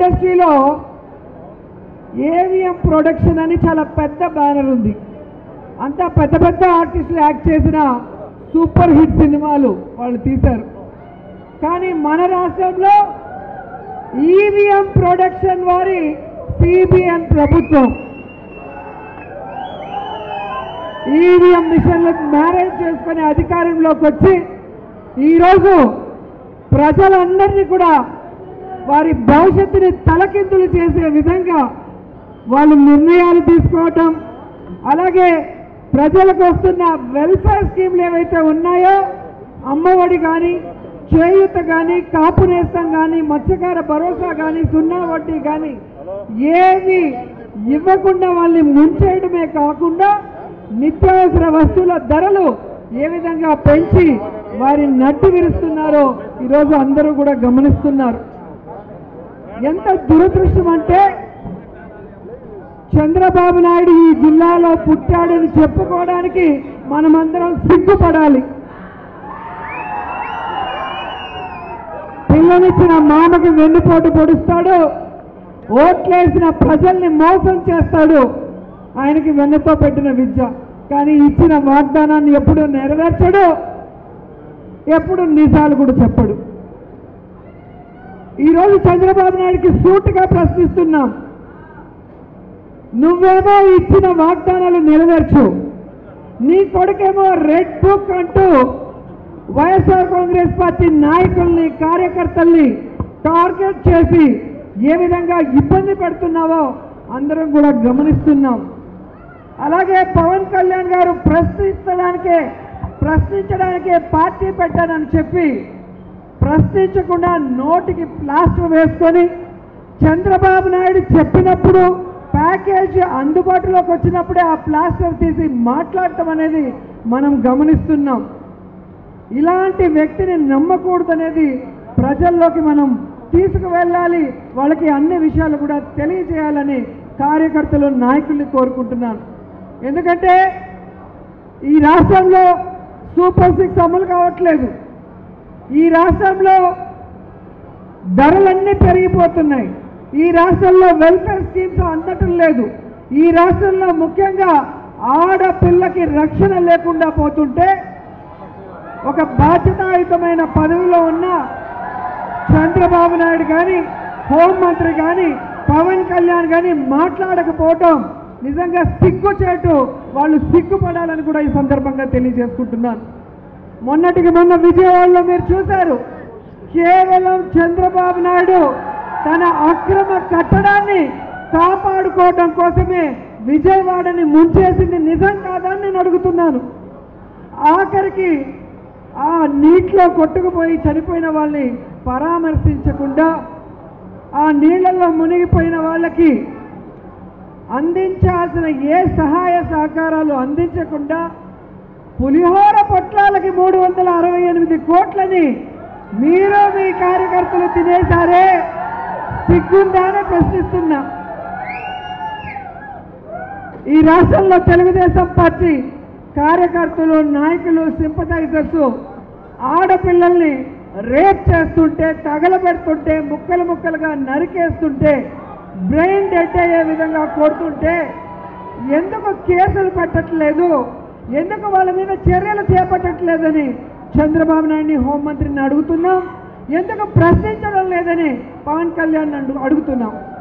ఇండస్ట్రీలో AVM production అని చాలా పెద్ద బ్యానర్ ఉంది అంతా పెద్ద పెద్ద ఆర్టిస్టులు యాక్ట్ చేసిన సూపర్ హిట్ సినిమాలు వాళ్ళు తీశారు కానీ మన రాష్ట్రంలో ఈవీఎం ప్రొడక్షన్ వారి సిబిఎన్ ప్రభుత్వం ఈవీఎం మిషన్లకు మ్యారేజ్ చేసుకునే అధికారంలోకి వచ్చి ఈరోజు ప్రజలందరినీ కూడా వారి భవిష్యత్తుని తలకిందులు చేసే విధంగా వాళ్ళు నిర్ణయాలు తీసుకోవటం అలాగే ప్రజలకు వస్తున్న వెల్ఫేర్ స్కీమ్లు ఏవైతే ఉన్నాయో అమ్మఒడి కానీ చేయూత కానీ కాపు నేస్తం కానీ మత్స్యకార భరోసా కానీ సున్నా వడ్డీ కానీ ఏవి ఇవ్వకుండా వాళ్ళని ముంచేయడమే కాకుండా నిత్యావసర వస్తువుల ధరలు ఏ విధంగా పెంచి వారి నడ్డు విరుస్తున్నారో ఈరోజు అందరూ కూడా గమనిస్తున్నారు ఎంత దురదృష్టం అంటే చంద్రబాబు నాయుడు ఈ జిల్లాలో పుట్టాడని చెప్పుకోవడానికి మనమందరం సిగ్గుపడాలి పిల్లనిచ్చిన మామకి వెన్నుపోటు పొడుస్తాడు ఓట్లేసిన ప్రజల్ని మోసం చేస్తాడు ఆయనకి వెన్నతో పెట్టిన విద్య కానీ ఇచ్చిన వాగ్దానాన్ని ఎప్పుడు నెరవేర్చడు ఎప్పుడు నిజాలు కూడా చెప్పడు ఈరోజు చంద్రబాబు నాయుడికి సూటుగా ప్రశ్నిస్తున్నాం నువ్వేమో ఇచ్చిన వాగ్దానాలు నెరవేర్చు నీ కొడుకేమో రెడ్ బుక్ అంటూ వైఎస్ఆర్ కాంగ్రెస్ పార్టీ నాయకుల్ని కార్యకర్తల్ని టార్గెట్ చేసి ఏ విధంగా ఇబ్బంది పెడుతున్నావో అందరం కూడా గమనిస్తున్నాం అలాగే పవన్ కళ్యాణ్ గారు ప్రశ్నించడానికే ప్రశ్నించడానికే పార్టీ పెట్టానని చెప్పి ప్రశ్నించకుండా నోటికి ప్లాస్టర్ వేసుకొని చంద్రబాబు నాయుడు చెప్పినప్పుడు ప్యాకేజ్ అందుబాటులోకి వచ్చినప్పుడే ఆ ప్లాస్టర్ తీసి మాట్లాడటం అనేది మనం గమనిస్తున్నాం ఇలాంటి వ్యక్తిని నమ్మకూడదనేది ప్రజల్లోకి మనం తీసుకువెళ్ళాలి వాళ్ళకి అన్ని విషయాలు కూడా తెలియజేయాలని కార్యకర్తలు నాయకుల్ని కోరుకుంటున్నాను ఎందుకంటే ఈ రాష్ట్రంలో సూపర్ సిక్స్ అమలు కావట్లేదు ఈ రాష్ట్రంలో ధరలన్నీ పెరిగిపోతున్నాయి ఈ రాష్ట్రంలో వెల్ఫేర్ స్కీమ్స్ అందటం లేదు ఈ రాష్ట్రంలో ముఖ్యంగా ఆడపిల్లకి రక్షణ లేకుండా పోతుంటే ఒక బాధ్యతాయుతమైన పదవిలో ఉన్న చంద్రబాబు నాయుడు కానీ హోంమంత్రి కానీ పవన్ కళ్యాణ్ కానీ మాట్లాడకపోవటం నిజంగా సిగ్గుచేటు వాళ్ళు సిగ్గుపడాలని కూడా ఈ సందర్భంగా తెలియజేసుకుంటున్నాను మొన్నటికి మొన్న విజయవాడలో మీరు చూశారు కేవలం చంద్రబాబు నాయుడు తన అక్రమ కట్టడాన్ని కాపాడుకోవటం కోసమే విజయవాడని ముంచేసింది నిజం కాదని నేను అడుగుతున్నాను ఆఖరికి ఆ నీటిలో కొట్టుకుపోయి చనిపోయిన వాళ్ళని పరామర్శించకుండా ఆ నీళ్లలో మునిగిపోయిన వాళ్ళకి అందించాల్సిన ఏ సహాయ సహకారాలు అందించకుండా పులిహోర పొట్లాలకి మూడు వందల అరవై ఎనిమిది కోట్లని మీరు మీ కార్యకర్తలు తినేశారే సిగ్గుందా అని ప్రశ్నిస్తున్నా ఈ రాష్ట్రంలో తెలుగుదేశం పార్టీ కార్యకర్తలు నాయకులు సింపథైజర్స్ ఆడపిల్లల్ని రేప్ చేస్తుంటే తగలబెడుతుంటే ముక్కలు ముక్కలుగా నరికేస్తుంటే బ్రెయిన్ డెడ్ అయ్యే విధంగా కొడుతుంటే ఎందుకు కేసులు పెట్టట్లేదు ఎందుకు వాళ్ళ మీద చర్యలు చేపట్టట్లేదని చంద్రబాబు నాయుడిని హోంమంత్రిని అడుగుతున్నాం ఎందుకు ప్రశ్నించడం లేదని పవన్ కళ్యాణ్ అడుగుతున్నాం